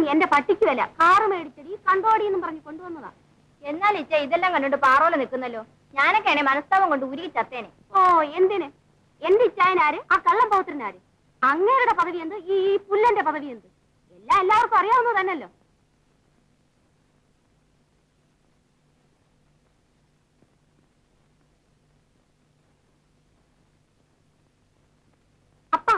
എന്റെ പട്ടിക്കുമല്ല കാറ് മേടിച്ചടി കണ്ടോടി എന്നും പറഞ്ഞ് കൊണ്ടുവന്നതാ എന്നാൽ ഇച്ച ഇതെല്ലാം കണ്ടിട്ട് പാറോല നിൽക്കുന്നല്ലോ ഞാനൊക്കെയാണെ മനസ്താവം കൊണ്ട് ഉരുകി ചത്തേനെ ഓ എന്തിന് എന്റെ ഇച്ചായനാര് ആ കള്ളം പൗത്രനാര് അങ്ങേരുടെ പദവി എന്ത് ഈ ഈ പുല്ലന്റെ പദവി എന്ത് എല്ലാം എല്ലാവർക്കും അറിയാവുന്നത് തന്നെയല്ലോ അപ്പാ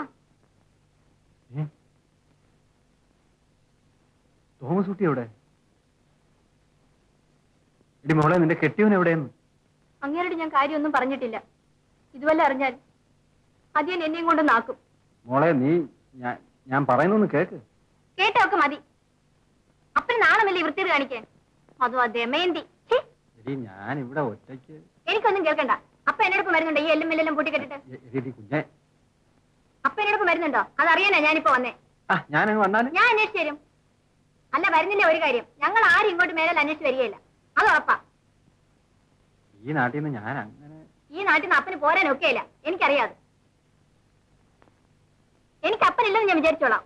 തോമസ് കുട്ടി എവിടെ എടി മോളെ നിന്റെ കെട്ടിയവൻ എവിടെയെന്ന് അങ്ങേരോട് ഞാൻ കാര്യമൊന്നും പറഞ്ഞിട്ടില്ല ഇതുവല്ല അറിഞ്ഞാൽ അധികം എന്നെയും കൊണ്ട് നാക്കും മോളെ നീ ഞാൻ ഞാൻ പറയുന്നൊന്ന് കേക്ക് കേട്ടൊക്കെ മതി അപ്പൻ നാണമല്ലേ വൃത്തിയത് കാണിക്കാൻ അതും ആ ദമയന്തി ഛീ, എടി ഞാൻ ഇവിടെ ഒറ്റയ്ക്ക് എനിക്കൊന്നും കേൾക്കണ്ട അപ്പ എന്നോടൊപ്പം വരുന്നുണ്ടോ ഈ എല്ലും എല്ലാം പൂട്ടിക്കെട്ടിട്ട് എ- എടി കുഞ്ഞെ അപ്പ എന്നോടൊപ്പം വരുന്നുണ്ടോ അതറിയാനാ ഞാനിപ്പോ വന്നേ ആ ഞാനങ്ങ് വന്നാലും ഞാൻ അന്വേഷിച്ചു തരും അല്ല വരുന്നില്ല ഒരു കാര്യം ഞങ്ങൾ ആരും ഇങ്ങോട്ട് മേലെ അന്വേഷിച്ച് വരികയില്ല അത് ഉറപ്പാ ഈ നാട്ടിൽ നിന്ന് ഞാൻ അങ്ങനെ ഈ നാട്ടിൽ നിന്ന് അപ്പന് പോരാൻ ഒക്കെയില്ല എനിക്കറിയാതെ എനിക്ക് അപ്പനില്ലെന്ന് ഞാൻ വിചാരിച്ചോളാം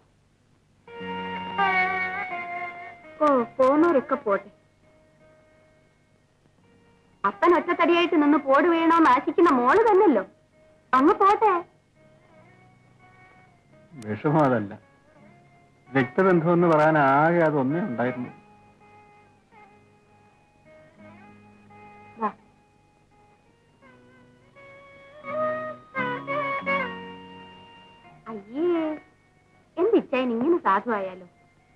ഓ പോന്നവരൊക്കെ പോട്ടെ അപ്പൻ ഒറ്റത്തടിയായിട്ട് നിന്ന് പോട് വീണോന്ന് ആശിക്കുന്ന മോള് തന്നല്ലോ അങ്ങ് പോട്ടെ വിഷമം അതല്ല രക്തബന്ധം എന്ന് പറയാൻ ആകെ അതൊന്നേ ഉണ്ടായിരുന്നു വാ. അയ്യേ എന്തിച്ചായൻ ഇങ്ങനെ സാധുവായാലോ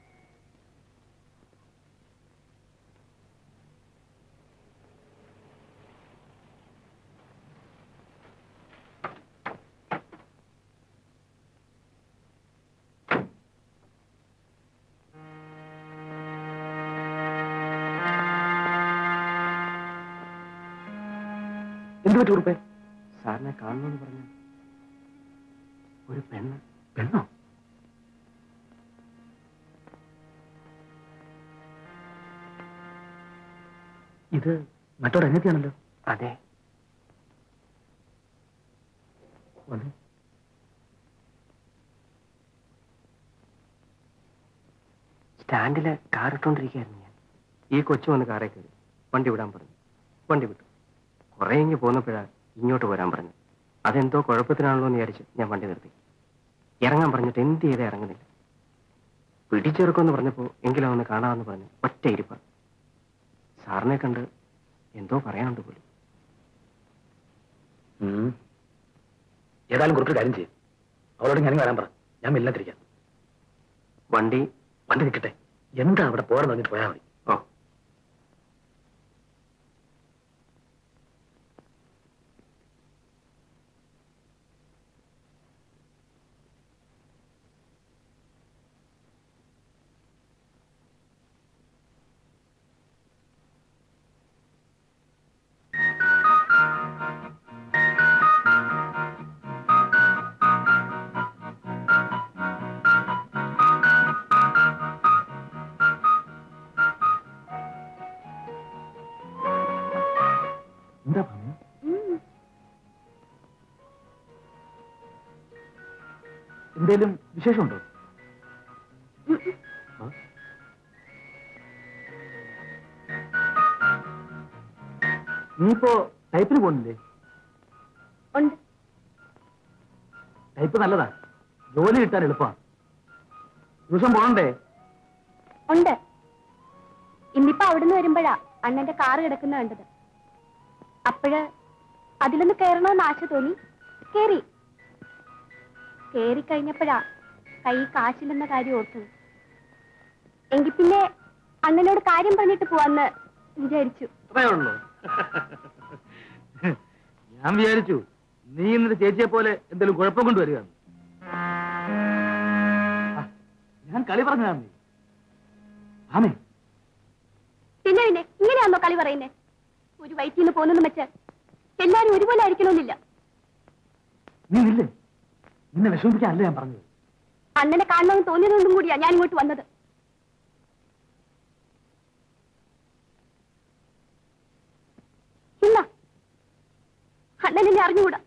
എന്ത് പറ്റി ഉറുപ്പേ സാറിനെ കാണണമെന്ന് പറഞ്ഞു ഒരു പെണ്ണ് പെണ്ണോ ഇത് മറ്റോട് അനിയത്തിയാണല്ലോ അതെ വന്നേ സ്റ്റാൻഡില് കാർ ഇട്ടോണ്ടിരിക്കുകയായിരുന്നു ഞാൻ ഈ കൊച്ചു വന്ന് കാറേ കയറി വണ്ടി വിടാൻ പറഞ്ഞു വണ്ടി വിട്ടു കുറെ ഇങ്ങ് പോന്നപ്പോഴാ ഇങ്ങോട്ട് വരാൻ പറഞ്ഞു അതെന്തോ കുഴപ്പത്തിനാണല്ലോ എന്ന് വിചാരിച്ച് ഞാൻ വണ്ടി നിർത്തി ഇറങ്ങാൻ പറഞ്ഞിട്ട് എന്ത് ചെയ്തേ ഇറങ്ങുന്നില്ല പിടിച്ചെറുക്കുമെന്ന് പറഞ്ഞപ്പോ എങ്കിലും ഒന്ന് കാണാമെന്ന് പറഞ്ഞു ഒറ്റ ഇരിപ്പ സാറിനെ കണ്ട് എന്തോ പറയാനുണ്ട് പോലും ഏതായാലും കുറച്ച് കാര്യം ചെയ്യും അവരോട് ഞാൻ വരാൻ പറ ഞാൻ മില്ലത്തിരിക്കാം വണ്ടി വണ്ടി നിൽക്കട്ടെ എന്താ അവിടെ പോരെന്ന് പറഞ്ഞിട്ട് പോയാൽ മതി ഓ എന്താ പറഞ്ഞു എന്തേലും വിശേഷമുണ്ടോ ആ? നീയിപ്പോ ടൈപ്പിന് പോകുന്നില്ലേ ഉണ്ട് ടൈപ്പ് നല്ലതാ ജോലി കിട്ടാൻ എളുപ്പമാണ് ദിവസം പോകണ്ടേ ഉണ്ട് ഇന്നിപ്പോ അവിടുന്ന് വരുമ്പോഴാ അണ്ണന്റെ കാറ് കിടക്കുന്ന കണ്ടത് അപ്പോഴ് അതിലൊന്ന് കയറണമെന്ന് ആശ തോന്നി കേറി കേറി കഴിഞ്ഞപ്പോഴാ കൈ കാശില്ലെന്ന കാര്യം ഓർത്തത് എങ്കിൽ പിന്നെ അണ്ണനോട് കാര്യം പറഞ്ഞിട്ട് പോവാന്ന് വിചാരിച്ചു അത്രേ ഉള്ളൂ ഞാൻ വിചാരിച്ചു നീ ഇന്നത്തെ ചേച്ചിയെ പോലെ എന്തെങ്കിലും കുഴപ്പം കൊണ്ടുവരിക ഞാൻ കളി പറഞ്ഞതാണ് നീ ആമേ പിന്നെ പിന്നെ ഇങ്ങനെയാണോ കളി പറയുന്നേ ഒരു വയറ്റിൽ നിന്ന് പോകുന്നെന്ന് വെച്ചാൽ എല്ലാരും ഒരുപോലെ ആയിരിക്കണമെന്നില്ല നീ ഇല്ലേ നിന്നെ വിഷമിപ്പിക്കാനല്ല ഞാൻ പറഞ്ഞത് അണ്ണനെ കാണണമെന്ന് തോന്നിയതുകൊണ്ടും കൂടിയാ ഞാൻ ഇങ്ങോട്ട് വന്നത് ഇല്ല അണ്ണൻ എന്നെ അറിഞ്ഞുകൂടാ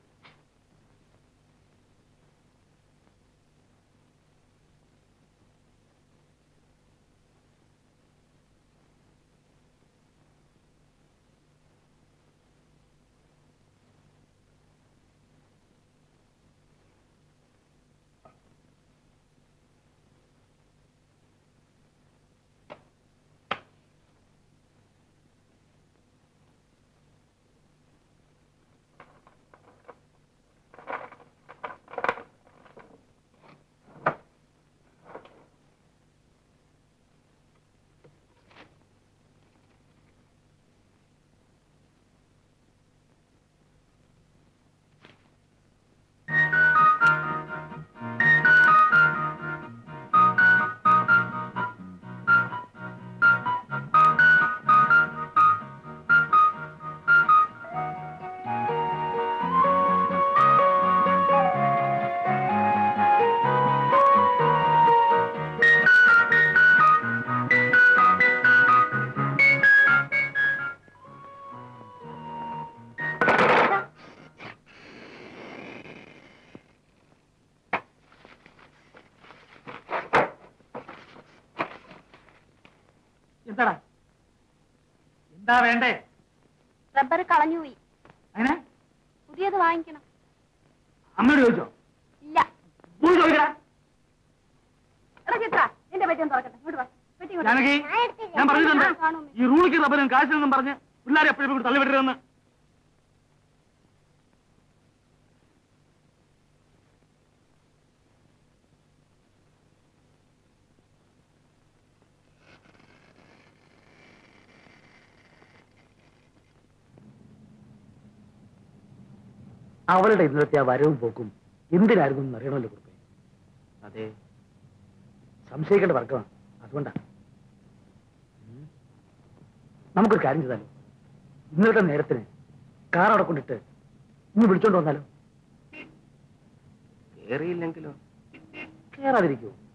എന്താടാ എന്താ വേണ്ടേ റബ്ബർ കളഞ്ഞുപോയി അങ്ങനെ പുതിയത് വാങ്ങിക്കണം അമ്മയോട് ചോദിച്ചോ ഇല്ല പോയി ചോദിക്കടാ എടാ ചിത്ര എന്റെ പറ്റി ഒന്ന് തുറക്കട്ടെ ഇങ്ങോട്ട് വാ പെട്ടി ഇങ്ങോട്ട് വാ. ജാനകി ഞാൻ എടുത്തില്ല. ഞാൻ പറഞ്ഞിട്ടുണ്ട് ആ, കാണും. ഈ റൂളിക്ക് റബ്ബരും കാശിനെന്നും പറഞ്ഞ് പിള്ളേരെ എപ്പോഴും ഇവിടെ തള്ളിവിടരുതെന്ന് അവളുടെ ഇന്നത്തെ ആ വരവും പോക്കും എന്തിനായിരുന്നു എന്ന് അറിയണമല്ലോ കുറുപ്പേ അതെ സംശയിക്കേണ്ട വർഗമാണ് അതുകൊണ്ടാ ഉം. നമുക്കൊരു കാര്യം ചെയ്താലോ ഇന്നത്തെ നേരത്തിന് കാർ അവിടെ കൊണ്ടിട്ട് ഇനി വിളിച്ചോണ്ട് വന്നാലോ കേറിയില്ലെങ്കിലോ കേറാതിരിക്കുമോ